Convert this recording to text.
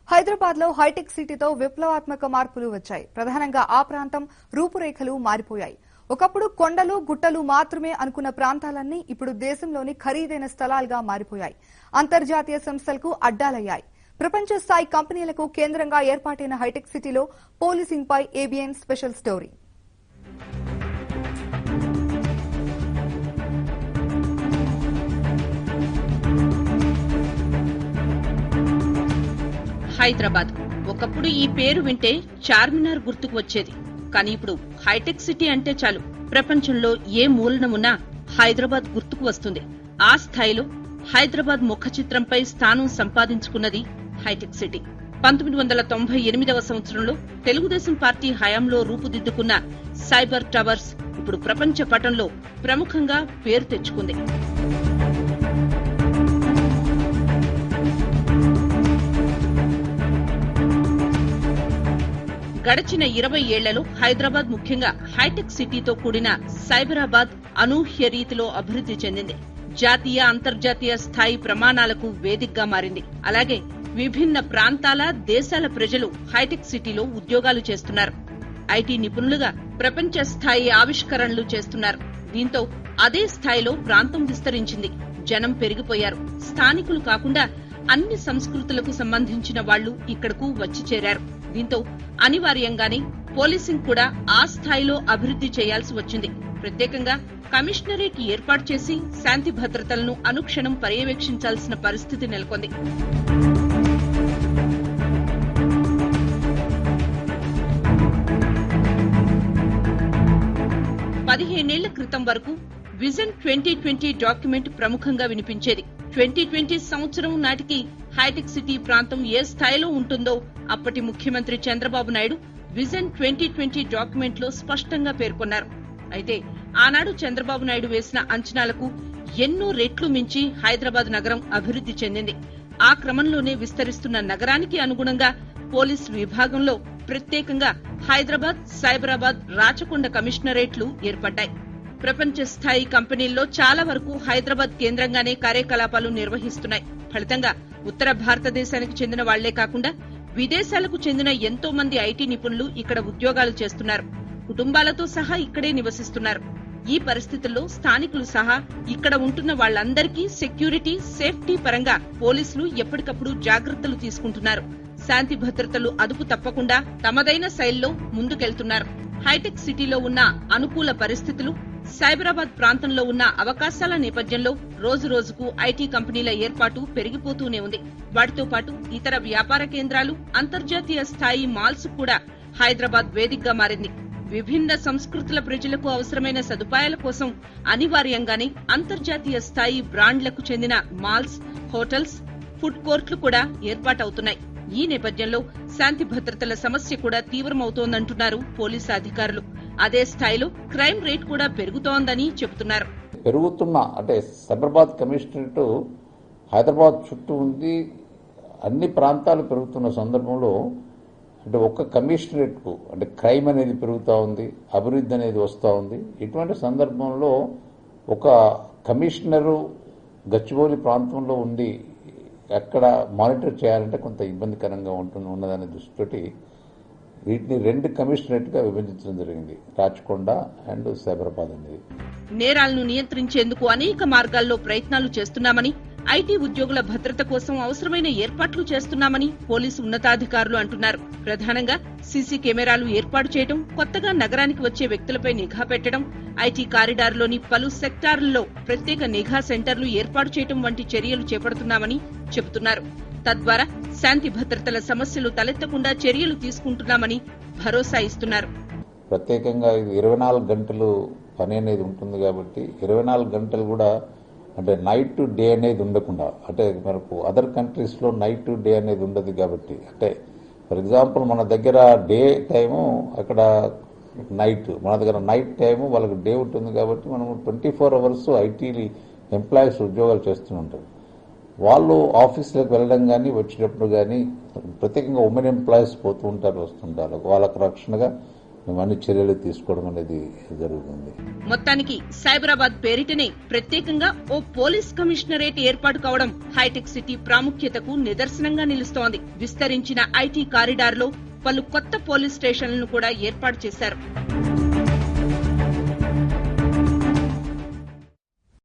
హైదరాబాద్ లో హైటెక్ సిటీతో విప్లవాత్మక మార్పులు వచ్చాయి ప్రధానంగా ఆ ప్రాంతం రూపురేఖలు మారిపోయాయి ఒకప్పుడు కొండలు గుట్టలు మాత్రమే అనుకున్న ప్రాంతాలన్నీ ఇప్పుడు దేశంలోని ఖరీదైన స్థలాలుగా మారిపోయాయి అంతర్జాతీయ సంస్థలకు అడ్డాలయ్యాయి ప్రపంచ స్థాయి కంపెనీలకు కేంద్రంగా ఏర్పాటైన హైటెక్ సిటీలో పోలీసింగ్ పై ఏబిఎన్ స్పెషల్ స్టోరీ హైదరాబాద్ ఒకప్పుడు ఈ పేరు వింటే చార్మినార్ గుర్తుకు వచ్చేది కానీ ఇప్పుడు హైటెక్ సిటీ అంటే చాలు ప్రపంచంలో ఏ మూలన ఉన్నా హైదరాబాద్ గుర్తుకు వస్తుంది ఆ స్థాయిలో హైదరాబాద్ ముఖ చిత్రంపై స్థానం సంపాదించుకున్నది హైటెక్ సిటీ పంతొమ్మిది వందల తొంభై ఎనిమిదవ సంవత్సరంలో తెలుగుదేశం పార్టీ హయాంలో రూపుదిద్దుకున్న సైబర్ టవర్స్ ఇప్పుడు ప్రపంచ పటంలో ప్రముఖంగా పేరు తెచ్చుకుంది గడచిన ఇరవై ఏళ్లలో హైదరాబాద్ ముఖ్యంగా హైటెక్ సిటీతో కూడిన సైబరాబాద్ అనూహ్య రీతిలో అభివృద్ధి చెందింది జాతీయ అంతర్జాతీయ స్థాయి ప్రమాణాలకు వేదికగా మారింది అలాగే విభిన్న ప్రాంతాల దేశాల ప్రజలు హైటెక్ సిటీలో ఉద్యోగాలు చేస్తున్నారు ఐటీ నిపుణులుగా ప్రపంచ స్థాయి ఆవిష్కరణలు చేస్తున్నారు దీంతో అదే స్థాయిలో ప్రాంతం విస్తరించింది జనం పెరిగిపోయారు స్థానికులు కాకుండా అన్ని సంస్కృతులకు సంబంధించిన వాళ్లు ఇక్కడకు వచ్చి చేరారు దీంతో అనివార్యంగానే పోలీసింగ్ కూడా ఆ స్థాయిలో అభివృద్ధి చేయాల్సి వచ్చింది ప్రత్యేకంగా కమిషనరేట్ ఏర్పాటు చేసి శాంతి భద్రతలను అనుక్షణం పర్యవేక్షించాల్సిన పరిస్థితి నెలకొంది పదిహేనేళ్ల క్రితం వరకు విజన్ ట్వంటీ ట్వంటీ డాక్యుమెంట్ ప్రముఖంగా వినిపించేది ట్వంటీ ట్వంటీ సంవత్సరం నాటికి హైటెక్ సిటీ ప్రాంతం ఏ స్థాయిలో ఉంటుందో అప్పటి ముఖ్యమంత్రి Chandrababu Naidu vision twenty twenty document లో స్పష్టంగా పేర్కొన్నారు అయితే ఆనాడు చంద్రబాబు నాయుడు వేసిన అంచనాలకు ఎన్నో రెట్లు మించి హైదరాబాద్ నగరం అభివృద్ధి చెందింది ఆ క్రమంలోనే విస్తరిస్తున్న నగరానికి అనుగుణంగా పోలీస్ విభాగంలో ప్రత్యేకంగా హైదరాబాద్ సైబరాబాద్ రాచకొండ కమిషనరేట్లు ఏర్పడ్డాయి ప్రపంచ స్థాయి కంపెనీల్లో చాలా వరకు హైదరాబాద్ కేంద్రంగానే కార్యకలాపాలు నిర్వహిస్తున్నాయి ఫలితంగా ఉత్తర భారతదేశానికి చెందిన వాళ్లే కాకుండా విదేశాలకు చెందిన ఎంతో మంది ఐటీ నిపుణులు ఇక్కడ ఉద్యోగాలు చేస్తున్నారు కుటుంబాలతో సహా ఇక్కడే నివసిస్తున్నారు ఈ పరిస్థితుల్లో స్థానికులు సహా ఇక్కడ ఉంటున్న వాళ్లందరికీ సెక్యూరిటీ సేఫ్టీ పరంగా పోలీసులు ఎప్పటికప్పుడు జాగ్రత్తలు తీసుకుంటున్నారు శాంతి భద్రతలు అదుపు తప్పకుండా తమదైన శైలిలో ముందుకెళ్తున్నారు హైటెక్ సిటీలో ఉన్న అనుకూల పరిస్థితులు సైబరాబాద్ ప్రాంతంలో ఉన్న అవకాశాల నేపథ్యంలో రోజు రోజుకు ఐటీ కంపెనీల ఏర్పాటు పెరిగిపోతూనే ఉంది వాటితో పాటు ఇతర వ్యాపార కేంద్రాలు అంతర్జాతీయ స్థాయి మాల్స్ కూడా హైదరాబాద్ వేదికగా మారింది విభిన్న సంస్కృతుల ప్రజలకు అవసరమైన సదుపాయాల కోసం అనివార్యంగానే అంతర్జాతీయ స్థాయి బ్రాండ్లకు చెందిన మాల్స్ హోటల్స్ ఫుడ్ కోర్టులు కూడా ఏర్పాటవుతున్నాయి ఈ నేపథ్యంలో శాంతి భద్రతల సమస్య కూడా తీవ్రమవుతోందంటున్నారు పోలీసు అధికారులు అదే స్థాయిలో క్రైమ్ రేట్ కూడా పెరుగుతోందని చెబుతున్నారు పెరుగుతున్న అంటే సైబరాబాద్ కమిషనరేట్ హైదరాబాద్ చుట్టూ ఉంది అన్ని ప్రాంతాలు పెరుగుతున్న సందర్భంలో అంటే ఒక్క కమిషనరేట్కు అంటే క్రైమ్ అనేది పెరుగుతూ ఉంది అభివృద్ధి అనేది వస్తూ ఉంది ఇటువంటి సందర్భంలో ఒక కమిషనరు గచ్చిబౌలి ప్రాంతంలో ఉండి ఎక్కడ మానిటర్ చేయాలంటే కొంత ఇబ్బందికరంగా ఉంటుంది ఉన్నదనే దృష్టితోటి వీటిని రెండు కమిషనరేట్గా విభజించడం జరిగింది రాచకొండ అండ్ సైబరాబాద్ అనేది నేరాలను నియంత్రించేందుకు అనేక మార్గాల్లో ప్రయత్నాలు చేస్తున్నామని ఐటీ ఉద్యోగుల భద్రత కోసం అవసరమైన ఏర్పాట్లు చేస్తున్నామని పోలీసు ఉన్నతాధికారులు అంటున్నారు ప్రధానంగా సీసీ కెమెరాలు ఏర్పాటు చేయడం కొత్తగా నగరానికి వచ్చే వ్యక్తులపై నిఘా పెట్టడం ఐటీ కారిడార్లోని పలు సెక్టార్లలో ప్రత్యేక నిఘా సెంటర్లు ఏర్పాటు చేయడం వంటి చర్యలు చేపడుతున్నామని చెబుతున్నారు తద్వారా శాంతి భద్రతల సమస్యలు తలెత్తకుండా చర్యలు తీసుకుంటున్నామని భరోసా ఇస్తున్నారు ప్రత్యేకంగా ఇది ఇరవై నాలుగు గంటలు పని అనేది ఉంటుంది కాబట్టి ఇరవై నాలుగు గంటలు కూడా అంటే నైట్ టు డే అనేది ఉండకుండా అంటే మనకు అదర్ కంట్రీస్లో నైట్ టు డే అనేది ఉండదు కాబట్టి అంటే ఫర్ ఎగ్జాంపుల్ మన దగ్గర డే టైము అక్కడ నైట్ మన దగ్గర నైట్ టైము వాళ్ళకి డే ఉంటుంది కాబట్టి మనం twenty four hours IT employees ఉద్యోగాలు చేస్తుంటారు వాళ్ళు ఆఫీసులకు వెళ్ళడం కానీ వచ్చేటప్పుడు కానీ ప్రత్యేకంగా ఉమెన్ ఎంప్లాయీస్ పోతూ ఉంటారు వస్తుంటారు వాళ్ళకు రక్షణగా మేము అన్ని చర్యలు తీసుకోవడం అనేది జరుగుతుంది మొత్తానికి సైబరాబాద్ పేరిటనే ప్రత్యేకంగా ఓ పోలీస్ కమిషనరేట్ ఏర్పాటు కావడం హైటెక్ సిటీ ప్రాముఖ్యతకు నిదర్శనంగా నిలుస్తోంది విస్తరించిన ఐటీ కారిడార్ లో పలు కొత్త పోలీస్ స్టేషన్లను కూడా ఏర్పాటు చేశారు